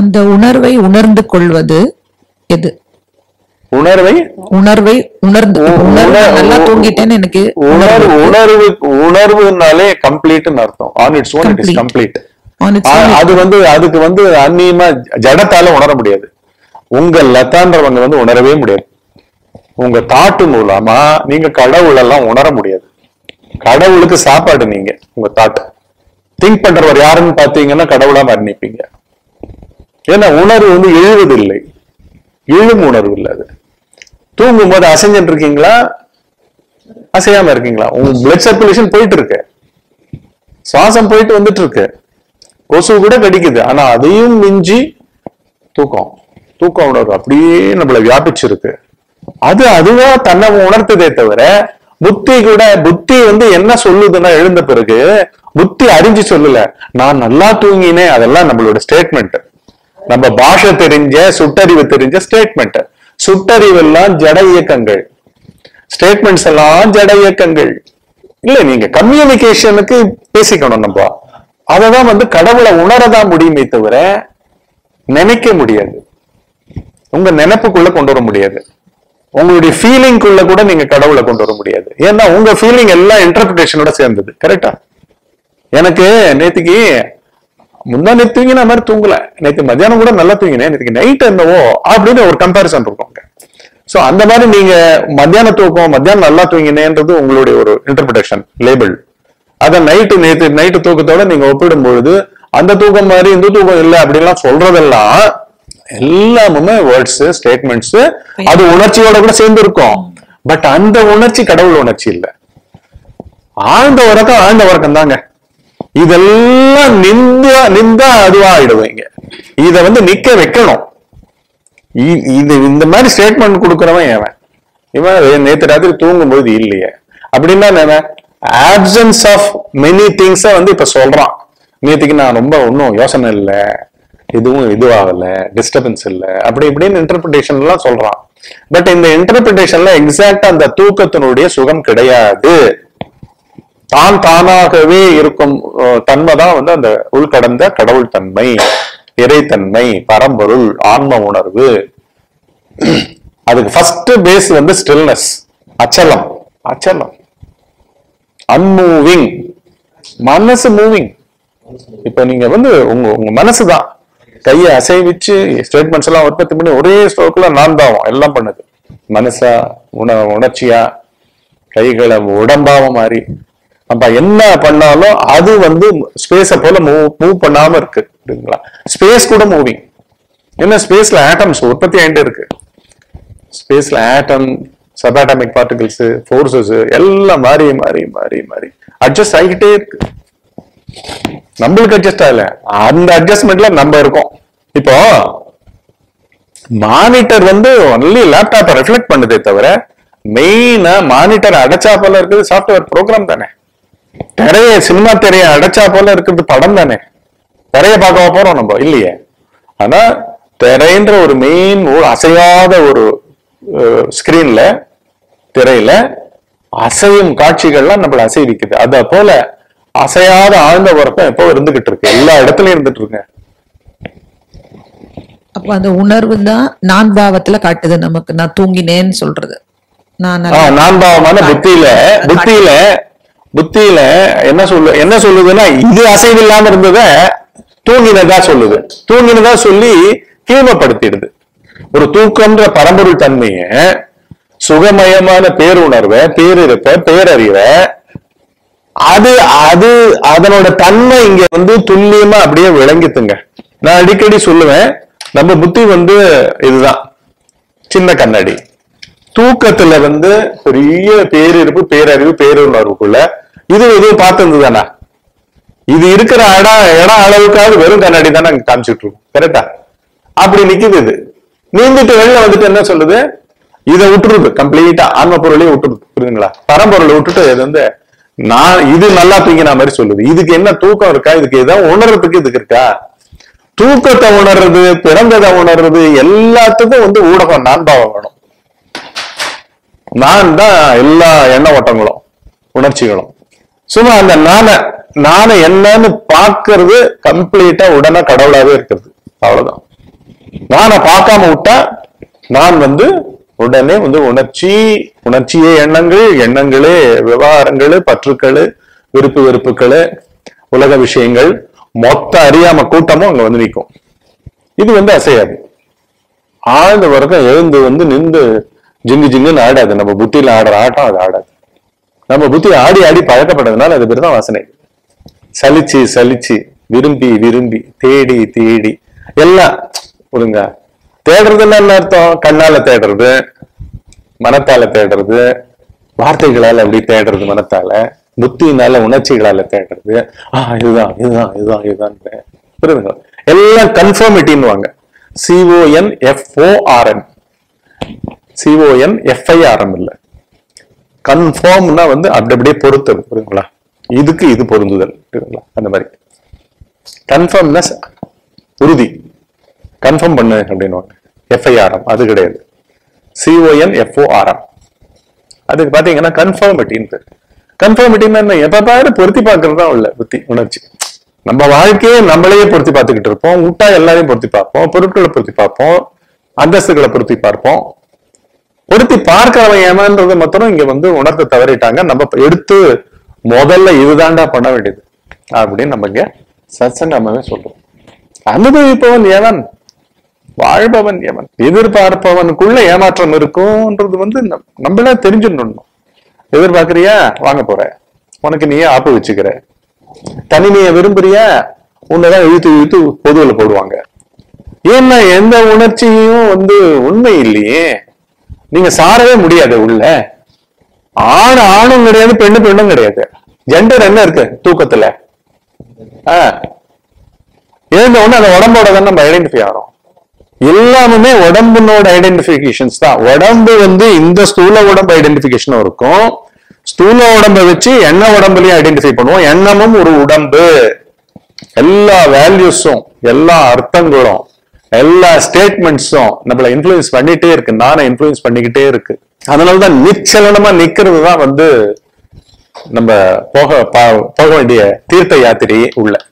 அந்த உணர்வை உணர்ந்து கொள்வது எது உணர்வை உணர்வை உணர்ந்து உ- உணர்வு உணர்- நல்லா தூங்கிட்டேன்னு எனக்கு உணர்வு உணர்வு உணர்வுனாலே கம்ப்ளீட்னு அர்த்தம் on it's own it is Complete. Complete on its ஆ- own. அது வந்து அதுக்கு வந்து அந்நியமா ஜடத்தால உணர முடியாது உங்க லத்தான்றவங்க வந்து உணரவே முடியாது உங்க தாட்டு மூலமா நீங்க கடவுள் எல்லாம் உணர முடியாது கடவுளுக்கு சாப்பாடு நீங்க உங்க தாட்டு திங்க் பண்றவர் யாருன்னு பாத்தீங்கன்னா கடவுளா வர்ணிப்பீங்க ஏன்னா உணர்வு வந்து எழுவதில்லை எழும் உணர்வு இல்லை அது தூங்கும் போது அசைஞ்சுட்டு இருக்கீங்களா அசையாம இருக்கீங்களா உங்க பிளட் சர்க்குலேஷன் போயிட்டு இருக்கு சுவாசம் போயிட்டு வந்துட்டு இருக்கு கொசு கூட கடிக்குது ஆனா அதையும் மிஞ்சி தூக்கம் தூக்க உணர்வு அப்படியே நம்மள வியாபிச்சிருக்கு அது அதுவா தன்னை உணர்த்ததே தவிர புத்தி கூட புத்தி வந்து என்ன சொல்லுதுன்னா எழுந்த பிறகு புத்தி அறிஞ்சு சொல்லல நான் நல்லா தூங்கினேன் அதெல்லாம் நம்மளோட ஸ்டேட்மெண்ட் நம்ம பாஷை தெரிஞ்ச சுட்டறிவு தெரிஞ்ச ஸ்டேட்மெண்ட் சுட்டறிவு எல்லாம் ஜட இயக்கங்கள் ஸ்டேட்மெண்ட்ஸ் எல்லாம் ஜட இயக்கங்கள் இல்ல நீங்க கம்யூனிகேஷனுக்கு பேசிக்கணும் நம்ம அததான் வந்து கடவுளை உணரதான் முடியுமே தவிர நினைக்க முடியாது உங்க நினைப்புக்குள்ள கொண்டு வர முடியாது உங்களுடைய ஃபீலிங்குள்ள கூட நீங்க கடவுளை கொண்டு வர முடியாது ஏன்னா உங்க ஃபீலிங் எல்லாம் இன்டர்பிரேஷனோட சேர்ந்தது கரெக்டா எனக்கு நேத்துக்கு முந்தா நேத்து தூங்கின மாதிரி தூங்கல நேத்து மத்தியானம் கூட நல்லா தூங்கினேன் நேத்துக்கு நைட் என்னவோ அப்படின்னு ஒரு கம்பேரிசன் இருக்கும் சோ அந்த மாதிரி நீங்க மத்தியான தூக்கம் மத்தியானம் நல்லா தூங்கினேன்றது உங்களுடைய ஒரு இன்டர்பிரேஷன் லேபிள் அத நைட்டு நேத்து நைட்டு தூக்கத்தோட நீங்க ஒப்பிடும் பொழுது அந்த தூக்கம் மாதிரி இந்த தூக்கம் இல்லை அப்படின்லாம் சொல்றதெல்லாம் எல்லாமுமே வேர்ட்ஸ் ஸ்டேட்மெண்ட்ஸ் அது உணர்ச்சியோட கூட சேர்ந்து இருக்கும் பட் அந்த உணர்ச்சி கடவுள் உணர்ச்சி இல்லை ஆழ்ந்த உறக்கம் ஆழ்ந்த உறக்கம் தாங்க இதெல்லாம் நிந்தா நிந்தா அதுவா ஆயிடுவீங்க இத வந்து நிக்க வைக்கணும் இ- இது இந்த மாதிரி ஸ்டேட்மெண்ட் கொடுக்கறவன் எவன் இவன் நேத்து ராத்திரி தூங்கும்போது இல்லையே அப்படின்னா என்ன ஆப்சன்ஸ் ஆஃப் மெனி திங்ஸ வந்து இப்ப சொல்றான் நேத்துக்கு நான் ரொம்ப ஒன்றும் யோசனை இல்லை எதுவும் இதுவாகல டிஸ்டர்பன்ஸ் இல்லை அப்படி இப்படின்னு இன்டர்பிரிட்டேஷன் எல்லாம் சொல்றான் பட் இந்த இன்டர்பிரிட்டேஷன்ல எக்ஸாக்டா அந்த தூக்கத்தினுடைய சுகம் கிடையாது தான் தானாகவே இருக்கும் அஹ், தன்மை தான் வந்து அந்த உள்கடந்த கடவுள் தன்மை இறைத்தன்மை பரம்பொருள் ஆன்ம உணர்வு அதுக்கு ஃபர்ஸ்ட் பேஸ் வந்து ஸ்டில்னஸ் அச்சலம் அச்சலம் அன்மூவிங் மனசு மூவிங் இப்ப நீங்க வந்து உங்க உங்க மனசு தான் கையை அசைவிச்சு ஸ்டேட்மெண்ட்ஸ் எல்லாம் உற்பத்தி பண்ணி ஒரே ஸ்ட்ரோக்ல நான் தாவும் எல்லாம் பண்ணுது மனசா உண உணர்ச்சியா கைகளை உடம்பாவ மாதிரி நம்ம என்ன பண்ணாலும் அது வந்து ஸ்பேஸ போல மூவ் மூவ் பண்ணாம இருக்கு புரியுதுங்களா ஸ்பேஸ் கூட மூவிங் என்ன ஸ்பேஸ்ல ஆட்டம்ஸ் உற்பத்தி ஆயிட்டு இருக்கு ஸ்பேஸ்ல ஆட்டம் சபாட்டமிக் பார்ட்டிகிள்ஸ் ஃபோர்ஸஸ் எல்லாம் மாறி மாறி மாறி மாறி அட்ஜஸ்ட் ஆகிக்கிட்டே இருக்கு நம்மளுக்கு அட்ஜஸ்ட் ஆகல அந்த அட்ஜஸ்ட்மெண்ட்ல நம்ம இருக்கோம் இப்போ மானிட்டர் வந்து ஒன்லி லேப்டாப்பை ரிஃப்ளெக்ட் பண்ணுதே தவிர மெயினா மானிட்டர் அடைச்சா போல இருக்குது சாஃப்ட்வேர் ப்ரோக்ராம் தானே திரைய சினிமா திரைய அடைச்சா போல இருக்கிறது படம் தானே திரைய பார்க்க போறோம் நம்ம இல்லையே ஆனா திரைன்ற ஒரு மெயின் அசையாத ஒரு ஸ்கிரீன்ல திரையில அசையும் காட்சிகள்லாம் நம்மள அசைவிக்குது அத போல அசையாத ஆழ்ந்த உறக்கம் எப்போ இருந்துகிட்டு இருக்கு எல்லா இடத்துலயும் இருந்துட்டு இருக்கு அப்ப அந்த உணர்வு தான் நான் பாவத்துல காட்டுது நமக்கு நான் தூங்கினேன்னு சொல்றது நான் ஆ, நல்லா- நான் பாவமான புத்தியில புத்தியில புத்தியில என்ன சொல்லு என்ன சொல்லுதுன்னா இது அசைவில்லாம இருந்தத தூங்கினதா சொல்லுது தூங்கினதா சொல்லி கீழ்மைப்படுத்திடுது ஒரு தூக்கம்ன்ற பரம்பொருள் தன்மைய சுகமயமான பேருணர்வை பேரிருப்ப பேரறிவை அது அது அதனோட தன்மை இங்க வந்து துல்லியமா அப்படியே விளங்கித்துங்க நான் அடிக்கடி சொல்லுவேன் நம்ம புத்தி வந்து இதுதான் சின்ன கண்ணாடி தூக்கத்துல வந்து பெரிய பேரிருப்பு பேரறிவு பேருணர்வுக்குள்ள இது எதுவும் பார்த்து தானே இது இருக்கிற இடம் இடம் அளவுக்காவது வெறும் கண்ணாடி தானே அங்க காமிச்சிட்டு இருக்கும் கரெக்டா அப்படி நிக்குது இது நீந்துட்டு வெளில வந்துட்டு என்ன சொல்லுது இதை விட்டுருது கம்ப்ளீட்டா ஆன்ம பொருளையும் விட்டுருது புரியுதுங்களா பரம்பொருளை விட்டுட்டு இது வந்து நான் இது நல்லா தூங்கின மாதிரி சொல்லுது இதுக்கு என்ன தூக்கம் இருக்கா இதுக்கு ஏதாவது உணர்றதுக்கு இதுக்கு இருக்கா தூக்கத்தை உணர்றது பிறந்ததை உணர்றது எல்லாத்துக்கும் வந்து ஊடகம் நான்பாவம் வேணும் நான் தான் எல்லா எண்ண ஓட்டங்களும் உணர்ச்சிகளும் சும்மா அந்த நான நான என்னன்னு பாக்குறது கம்ப்ளீட்டா உடனே கடவுளாவே இருக்கிறது அவ்வளவுதான் நானை பார்க்காம விட்டா நான் வந்து உடனே வந்து உணர்ச்சி உணர்ச்சியே எண்ணங்கள் எண்ணங்களே விவகாரங்கள் பற்றுக்கள் விருப்பு வெறுப்புகள் உலக விஷயங்கள் மொத்த அறியாம கூட்டமும் அங்க வந்து நிற்கும் இது வந்து அசையாது ஆழ்ந்த வரைக்கும் எழுந்து வந்து நின்று ஜிங்கு ஜிங்குன்னு ஆடாது நம்ம புத்தியில ஆடுற ஆட்டம் அது ஆடாது நம்ம புத்தி ஆடி ஆடி பழக்கப்பட்டதுனால அது பேர் தான் வாசனை சலிச்சு சலிச்சு விரும்பி விரும்பி தேடி தேடி எல்லாம் ஒழுங்க தேடுறதுன்னா என்ன அர்த்தம் கண்ணால தேடுறது மனத்தால தேடுறது வார்த்தைகளால அப்படி தேடுறது மனத்தால புத்தியினால உணர்ச்சிகளால தேடுறது ஆஹ் இதுதான் இதுதான் இதுதான் இதுதான் புரியுதுங்களா எல்லாம் கன்ஃபர்மிட்டின்னு வாங்க சிஓஎன் எஃப்ஓஆர்என் சிஓஎன் எஃப்ஐஆர்எம் இல்ல கன்ஃபார்ம்னா வந்து அப்படி அப்படியே பொருத்தம் புரியுங்களா இதுக்கு இது பொருந்துதல் புரியுதுங்களா அந்த மாதிரி கன்ஃபார்ம்னா உறுதி கன்ஃபார்ம் பண்ணு அப்படின்னுவாங்க எஃப்ஐஆர்எம் அது கிடையாது சிஓஎன் எஃப்ஓஆர்எம் அதுக்கு பாத்தீங்கன்னா கன்ஃபார்மிட்டின்னு பேர் கன்ஃபார்மிட்டின்னா என்ன எப்ப பாரு பொருத்தி பார்க்கறது தான் உள்ள புத்தி உணர்ச்சி நம்ம வாழ்க்கையை நம்மளையே பொருத்தி பார்த்துக்கிட்டு இருப்போம் விட்டா எல்லாரையும் பொருத்தி பார்ப்போம் பொருட்களை பொருத்தி பார்ப்போம் அந்தஸ்துகளை பொருத்தி பார்ப்போம் பொருத்தி பார்க்கிறவன் ஏமான்றது மாத்திரம் இங்க வந்து உணர்த்த தவறிட்டாங்க நம்ம எடுத்து முதல்ல இதுதான்டா பண்ண வேண்டியது அப்படின்னு நம்ம இங்க சத்சங்கமாவே சொல்றோம் அனுபவிப்பவன் எவன் வாழ்பவன் எவன் எதிர்பார்ப்பவனுக்குள்ள ஏமாற்றம் இருக்கும்ன்றது வந்து நம்- நம்மளே தெரிஞ்சுடணும் எதிர்பார்க்கறியா வாங்க போற உனக்கு நீயே ஆப்பு வச்சுக்கிற தனிமையை விரும்புறியா உன்னதான் இழுத்து இழுத்து பொதுவில் போடுவாங்க ஏன்னா எந்த உணர்ச்சியும் வந்து உண்மை இல்லையே நீங்க சாரவே முடியாது உள்ள ஆண் ஆணும் கிடையாது பெண்ணு பெண்ணும் கிடையாது ஜெண்டர் என்ன இருக்கு தூக்கத்துல ஆஹ் எழுந்த உடனே அந்த உடம்போட தான் நம்ம ஐடென்டிஃபை ஆகிறோம் எல்லாமே உடம்பினோட ஐடென்டிபிகேஷன்ஸ் தான் உடம்பு வந்து இந்த ஸ்தூல உடம்பு ஐடென்டிபிகேஷனும் இருக்கும் ஸ்தூல உடம்பை வச்சு எண்ண உடம்புலயும் ஐடென்டிஃபை பண்ணுவோம் எண்ணமும் ஒரு உடம்பு எல்லா வேல்யூஸும் எல்லா அர்த்தங்களும் எல்லா ஸ்டேட்மெண்ட்ஸும் நம்மள இன்ஃபுளுன்ஸ் பண்ணிட்டே இருக்கு நானே இன்ஃபுளுன்ஸ் பண்ணிக்கிட்டே இருக்கு அதனாலதான் நிச்சலனமா நிக்கிறது தான் வந்து நம்ம போக பா- போக வேண்டிய தீர்த்த யாத்திரையே உள்ள